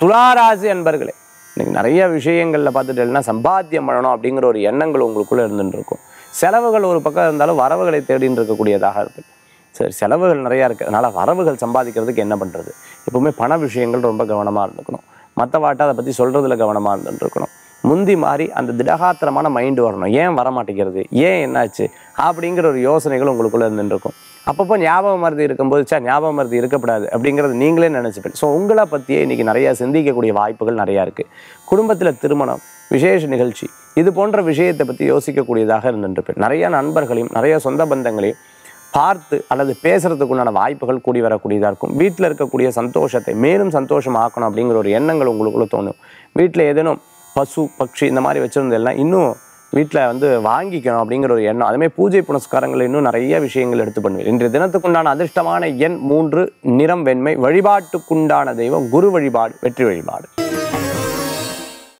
துளாராசி அன்பர்களே இன்னைக்கு நிறைய விஷயங்களில் பார்த்துட்டேன்னா சம்பாத்தியம் பண்ணணும் அப்படிங்கிற ஒரு எண்ணங்கள் உங்களுக்குள்ளே இருந்துட்டு இருக்கும் செலவுகள் ஒரு பக்கம் இருந்தாலும் வரவுகளை தேடின்னு இருக்கக்கூடியதாக இருக்குது சரி செலவுகள் நிறையா இருக்குது அதனால் வரவுகள் சம்பாதிக்கிறதுக்கு என்ன பண்ணுறது எப்பவுமே பண விஷயங்கள் ரொம்ப கவனமாக இருந்துக்கணும் மற்றவாட்ட அதை பற்றி சொல்கிறதுல கவனமாக இருந்துட்டு இருக்கணும் முந்தி மாதிரி அந்த திடகாத்திரமான மைண்டு வரணும் ஏன் வர மாட்டேங்கிறது ஏன் என்னாச்சு அப்படிங்கிற ஒரு யோசனைகள் உங்களுக்குள்ளே இருந்துட்டு இருக்கும் அப்பப்போ ஞாபக மருதி இருக்கும்போது சே ஞாபக மருதி இருக்கக்கூடாது அப்படிங்கிறது நீங்களே நினச்சிப்பேன் ஸோ உங்களை பற்றியே இன்றைக்கி நிறையா சிந்திக்கக்கூடிய வாய்ப்புகள் நிறையா இருக்குது குடும்பத்தில் திருமணம் விசேஷ நிகழ்ச்சி இது போன்ற விஷயத்தை பற்றி யோசிக்கக்கூடியதாக இருந்துட்டுருப்பேன் நிறைய நண்பர்களையும் நிறைய சொந்த பந்தங்களையும் பார்த்து அல்லது பேசுறதுக்குண்டான வாய்ப்புகள் கூடி வரக்கூடியதாக இருக்கும் வீட்டில் இருக்கக்கூடிய சந்தோஷத்தை மேலும் சந்தோஷமாக்கணும் அப்படிங்கிற ஒரு எண்ணங்கள் உங்களுக்குள்ள தோணும் வீட்டில் ஏதேனும் பசு பட்சி இந்த மாதிரி வச்சுருந்தெல்லாம் இன்னும் வீட்டில் வந்து வாங்கிக்கணும் அப்படிங்கிற ஒரு எண்ணம் அதுமாதிரி பூஜை புனஸ்காரங்கள் இன்னும் நிறைய விஷயங்கள் எடுத்து பண்ணுவேன் இன்றைய தினத்துக்குண்டான அதிர்ஷ்டமான எண் மூன்று நிறம் வெண்மை வழிபாட்டுக்குண்டான தெய்வம் குரு வழிபாடு வெற்றி வழிபாடு